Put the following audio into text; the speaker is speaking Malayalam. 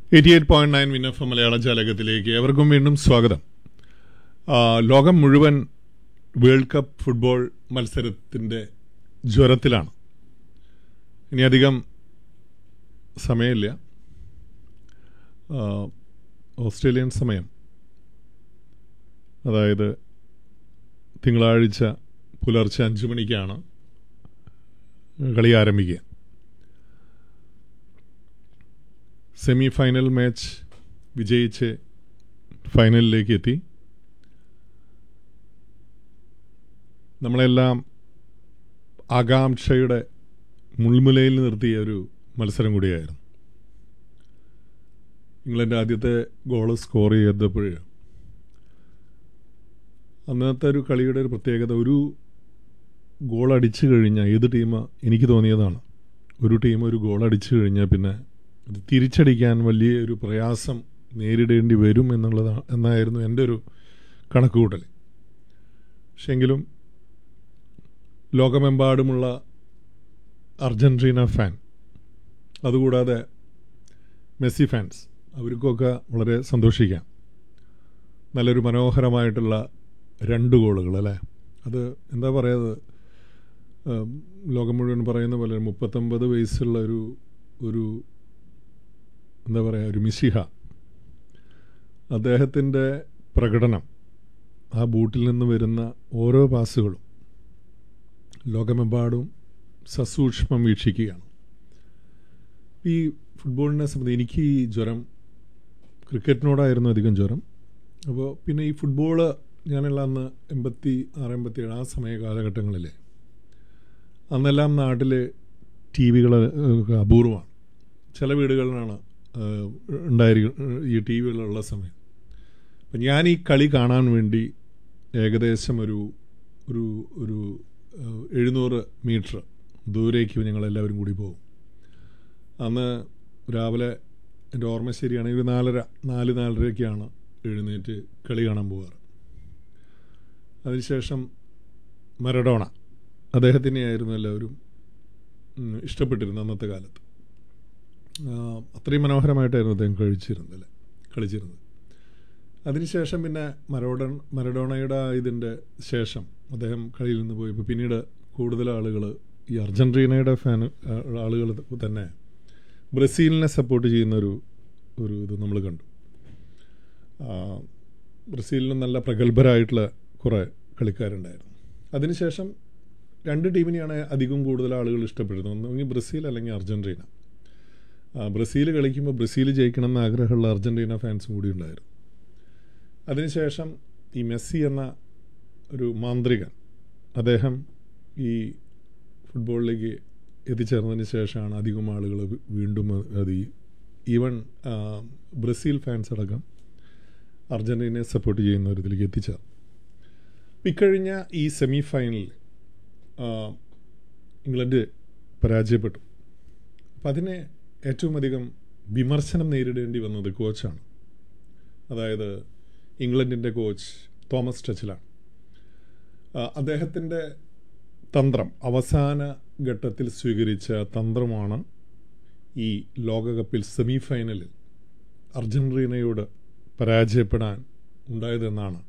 എയ്റ്റി എയ്റ്റ് പോയിന്റ് നയൻ വിനഫ് മലയാള ജാലകത്തിലേക്ക് എവർക്കും വീണ്ടും സ്വാഗതം ആ, ലോകം മുഴുവൻ വേൾഡ് കപ്പ് ഫുട്ബോൾ മത്സരത്തിന്റെ ജ്വരത്തിലാണ് ഇനി അധികം സമയമില്ല ആ, ഓസ്ട്രേലിയൻ സമയം അതായത് തിങ്കളാഴ്ച പുലർച്ചെ അഞ്ചു മണിക്കാണ് കളി ആരംഭിക്കുക സെമി ഫൈനൽ മാച്ച് വിജയിച്ച് ഫൈനലിലേക്ക് എത്തി നമ്മളെല്ലാം ആകാംക്ഷയുടെ മുൾമുലയിൽ നിർത്തിയ ഒരു മത്സരം കൂടിയായിരുന്നു ഇംഗ്ലണ്ട് ആദ്യത്തെ ഗോൾ സ്കോർ ചെയ്തപ്പോൾ അന്നത്തെ ഒരു കളിയുടെ ഒരു പ്രത്യേകത ഒരു ഗോൾ അടിച്ചു കഴിഞ്ഞാൽ ഏത് ടീം എനിക്ക് തോന്നിയതാണ് ഒരു ടീം ഒരു ഗോൾ അടിച്ചു കഴിഞ്ഞാൽ പിന്നെ അത് തിരിച്ചടിക്കാൻ വലിയ ഒരു പ്രയാസം നേരിടേണ്ടി വരും എന്നുള്ളതാണ് എന്നായിരുന്നു എൻ്റെ ഒരു കണക്കുകൂട്ടൽ പക്ഷെ എങ്കിലും ലോകമെമ്പാടുമുള്ള അർജൻറ്റീന ഫാൻ അതുകൂടാതെ മെസ്സി ഫാൻസ് അവർക്കൊക്കെ വളരെ സന്തോഷിക്കാം നല്ലൊരു മനോഹരമായിട്ടുള്ള രണ്ട് ഗോളുകൾ അല്ലേ അത് എന്താ പറയുന്നത് ഉം, ലോകം മുഴുവൻ പറയുന്ന പോലെ മുപ്പത്തൊമ്പത് വയസ്സുള്ള ഒരു ഒരു എന്താ പറയുക ഒരു മിശിഹ അദ്ദേഹത്തിൻ്റെ പ്രകടനം ആ ബൂട്ടിൽ നിന്ന് വരുന്ന ഓരോ പാസുകളും ലോകമെമ്പാടും സസൂക്ഷ്മം വീക്ഷിക്കുകയാണ് ഈ ഫുട്ബോളിനെ സംബന്ധിച്ച് എനിക്ക് ഈ ജ്വരം ക്രിക്കറ്റിനോടായിരുന്നു അധികം ജ്വരം അപ്പോൾ പിന്നെ ഈ ഫുട്ബോള് ഞാനുള്ള അന്ന് എൺപത്തി ആറ് എൺപത്തി ഏഴ് ആ സമയ കാലഘട്ടങ്ങളിൽ അന്നെല്ലാം നാട്ടിൽ ടി വികൾ അപൂർവമാണ് ചില വീടുകളിലാണ് ഏഹ്, ഉണ്ടായിരിക്കും ഈ ടി വികളുള്ള സമയം അപ്പം ഞാൻ ഈ കളി കാണാൻ വേണ്ടി ഏകദേശം ഒരു ഒരു ഒരു ഏഹ്, എഴുന്നൂറ് മീറ്റർ ദൂരേക്ക് ഞങ്ങളെല്ലാവരും കൂടി പോകും അന്ന് രാവിലെ എൻ്റെ ഓർമ്മ ശരിയാണെങ്കിൽ ഒരു നാലര നാല് നാലരയ്ക്കാണ് എഴുന്നേറ്റ് കളി കാണാൻ പോകാറ് അതിനുശേഷം മരഡോണ അദ്ദേഹത്തിനെയായിരുന്നു എല്ലാവരും ഉം, ഇഷ്ടപ്പെട്ടിരുന്നത് അന്നത്തെ കാലത്ത് ആ, അത്രയും മനോഹരമായിട്ടായിരുന്നു അദ്ദേഹം കഴിച്ചിരുന്നത് അല്ലേ കളിച്ചിരുന്നത് അതിനുശേഷം പിന്നെ മരോഡൺ മരഡോണയുടെ ആ ഇതിൻ്റെ ശേഷം അദ്ദേഹം കളിയിൽ നിന്ന് പോയപ്പോൾ പിന്നീട് കൂടുതൽ ആളുകൾ ഈ അർജൻറ്റീനയുടെ ഫാൻ ആളുകൾ തന്നെ ബ്രസീലിനെ സപ്പോർട്ട് ചെയ്യുന്ന ഒരു ഒരു ഇത് നമ്മൾ കണ്ടു ആ, ബ്രസീലിലും നല്ല പ്രഗത്ഭരായിട്ടുള്ള കുറേ കളിക്കാരുണ്ടായിരുന്നു അതിനുശേഷം രണ്ട് ടീമിനെയാണ് അധികം കൂടുതൽ ആളുകൾ ഇഷ്ടപ്പെടുന്നത് ഒന്നെങ്കിൽ ബ്രസീൽ അല്ലെങ്കിൽ അർജൻറ്റീന ആ, ബ്രസീൽ കളിക്കുമ്പോൾ ബ്രസീൽ ജയിക്കണം എന്ന് ആഗ്രഹമുള്ള അർജൻറ്റീന ഫാൻസും കൂടി ഉണ്ടായിരുന്നു അതിനുശേഷം ഈ മെസ്സി എന്ന ഒരു മാന്ത്രികൻ അദ്ദേഹം ഈ ഫുട്ബോളിലേക്ക് എത്തിച്ചേർന്നതിന് ശേഷമാണ് അധികം ആളുകൾ വീണ്ടും അത് ഈ ഈവൻ ആ, ബ്രസീൽ ഫാൻസ് അടക്കം അർജൻറ്റീനയെ സപ്പോർട്ട് ചെയ്യുന്ന ഒരു ഇതിലേക്ക് എത്തിച്ചേർന്നു ഇക്കഴിഞ്ഞ ഈ സെമി ഫൈനലിൽ ഇംഗ്ലണ്ട് പരാജയപ്പെട്ടു അപ്പം അതിനെ ഏറ്റവും അധികം വിമർശനം നേരിടേണ്ടി വന്നത് കോച്ചാണ് അതായത് ഇംഗ്ലണ്ടിൻ്റെ കോച്ച് തോമസ് ടച്ചിലാണ് അദ്ദേഹത്തിൻ്റെ തന്ത്രം അവസാന ഘട്ടത്തിൽ സ്വീകരിച്ച തന്ത്രമാണ് ഈ ലോകകപ്പിൽ സെമി ഫൈനലിൽ അർജൻറ്റീനയോട് പരാജയപ്പെടാൻ ഉണ്ടായതെന്നാണ്